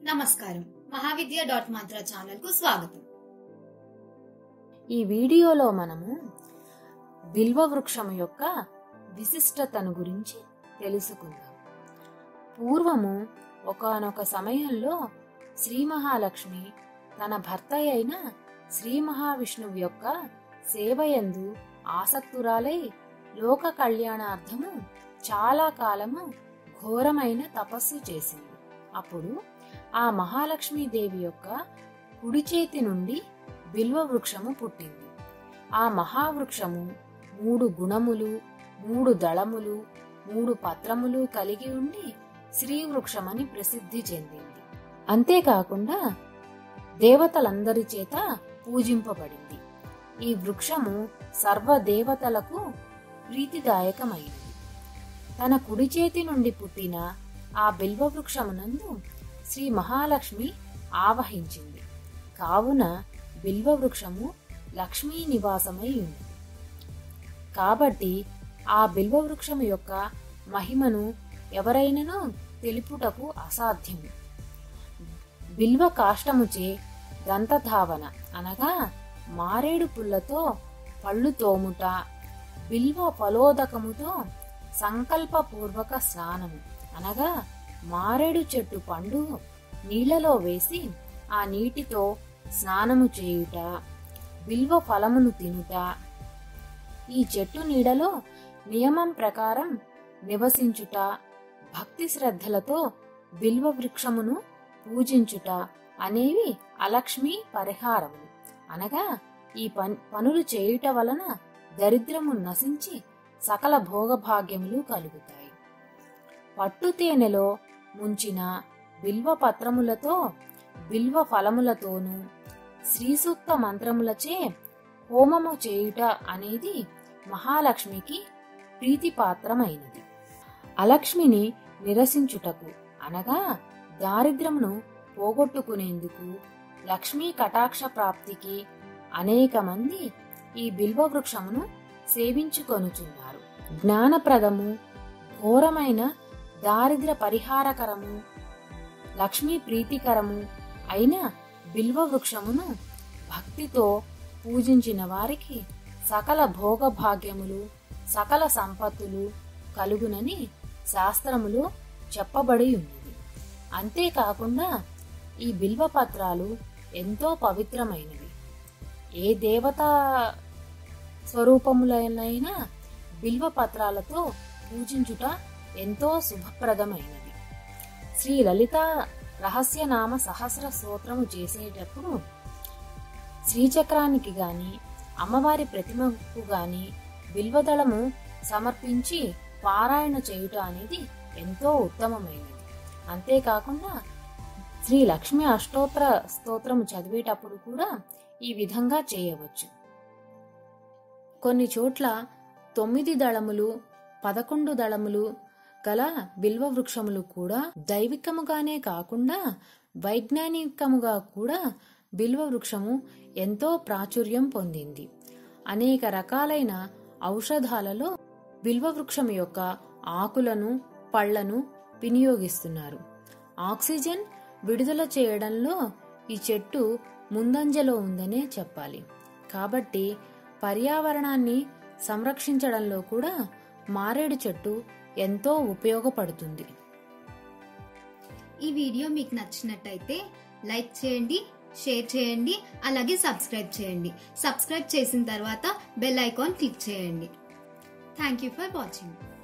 నమస్కారం మహావిద్య డాట్ మంత్ర ఛానల్ కు స్వాగతం ఈ వీడియోలో మనము బిల్వ వృక్షం యొక్క విశిష్టతను గురించి తెలుసుకుందాం పూర్వము ఒకానొక సమయంలో శ్రీ మహాలక్ష్మి తన భర్త అయిన శ్రీ మహావిష్ణువు యొక్క సేవయందు ఆసక్తురాలై లోక కళ్యాణార్థము చాలా కాలము ఘోరమైన తపస్సు చేసింది అప్పుడు ఆ మహాలక్ష్మీదేవి యొక్క కుడి చేతి నుండి బిల్వ వృక్షము పుట్టింది ఆ మహావృక్షము మూడు గుణములు మూడు దళములు మూడు పత్రములు కలిగి ఉండి శ్రీ వృక్షమని ప్రసిద్ధి చెందింది అంతేకాకుండా దేవతలందరి చేత పూజింపబడింది ఈ వృక్షము సర్వ దేవతలకు ప్రీతిదాయకమైనది తన కుడి చేతి నుండి పుట్టిన ఆ బిల్వ వృక్షమునందు శ్రీ మహాలక్ష్మి ఆవహించింది కావున బిల్వ వృక్షము లక్ష్మీ నివాసమై ఉంది కాబట్టి ఆ బిల్వ వృక్షము యొక్క మహిమను ఎవరైనను తెలుపుటకు అసాధ్యము బిల్వ కాష్టముచే దంతధావన అనగా మారేడు పుల్లతో పళ్ళు తోముట బిల్వ ఫలోదకముతో సంకల్పపూర్వక స్నానము అనగా మారేడు చెట్టు పండు నీళ్లలో వేసి ఆ నీటితో స్నానము చేయుట బిల్వ ఫలమును తినుట ఈ చెట్టు నీడలో నియమం ప్రకారం నివసించుట భక్తి శ్రద్ధలతో బిల్వ వృక్షమును పూజించుట అనేవి అలక్ష్మి పరిహారములు అనగా ఈ పన్- పనులు చేయుట వలన దరిద్రము నశించి సకల భోగభాగ్యములు కలుగుతాయి పట్టు తేనెలో ముంచిన బిల్వ పత్రములతో బిల్వ ఫలములతోనూ శ్రీసూక్త మంత్రములచే హోమము చేయుట అనేది మహాలక్ష్మికి ప్రీతిపాత్రమైనది అలక్ష్మిని నిరసించుటకు అనగా దారిద్రమును పోగొట్టుకునేందుకు లక్ష్మీ కటాక్ష ప్రాప్తికి అనేక మంది ఈ బిల్వ వృక్షమును సేవించుకొనుచున్నారు జ్ఞానప్రదము ఘోరమైన దారిద్ర పరిహారకరము లక్ష్మీ ప్రీతికరము అయిన బిల్వ వృక్షమును భక్తితో పూజించిన వారికి సకల భోగభాగ్యములు సకల సంపత్తులు కలుగునని శాస్త్రములు చెప్పబడి ఉన్నది అంతేకాకుండా ఈ బిల్వ పత్రాలు ఎంతో పవిత్రమైనవి ఏ దేవతా స్వరూపములైన బిల్వ పత్రాలతో పూజించుట ఎంతో శుభప్రదమైనది శ్రీ లలిత రహస్యనామ సహస్ర స్తోత్రము చేసేటప్పుడు శ్రీచక్రానికి గాని అమ్మవారి ప్రతిమకు గాని బిల్వదళము సమర్పించి పారాయణ చేయుట అనేది ఎంతో ఉత్తమమైనది అంతేకాకుండా శ్రీ లక్ష్మి అష్టోత్తర స్తోత్రము చదివేటప్పుడు కూడా ఈ విధంగా చేయవచ్చు కొన్ని చోట్ల తొమ్మిది దళములు పదకొండు దళములు గల బిల్వ వృక్షములు కూడా దైవికముగానే కాకుండా వైజ్ఞానికముగా కూడా బిల్వ వృక్షము ఎంతో ప్రాచుర్యం పొందింది అనేక రకాలైన ఔషధాలలో బిల్వ వృక్షం యొక్క ఆకులను పళ్లను వినియోగిస్తున్నారు ఆక్సిజన్ విడుదల చేయడంలో ఈ చెట్టు ముందంజలో ఉందనే చెప్పాలి కాబట్టి పర్యావరణాన్ని సంరక్షించడంలో కూడా మారేడు చెట్టు ఎంతో ఉపయోగపడుతుంది ఈ వీడియో మీకు నచ్చినట్టయితే లైక్ చేయండి షేర్ చేయండి అలాగే సబ్స్క్రైబ్ చేయండి సబ్స్క్రైబ్ చేసిన తర్వాత బెల్ ఐకాన్ క్లిక్ చేయండి థ్యాంక్ యూ ఫర్ వాచింగ్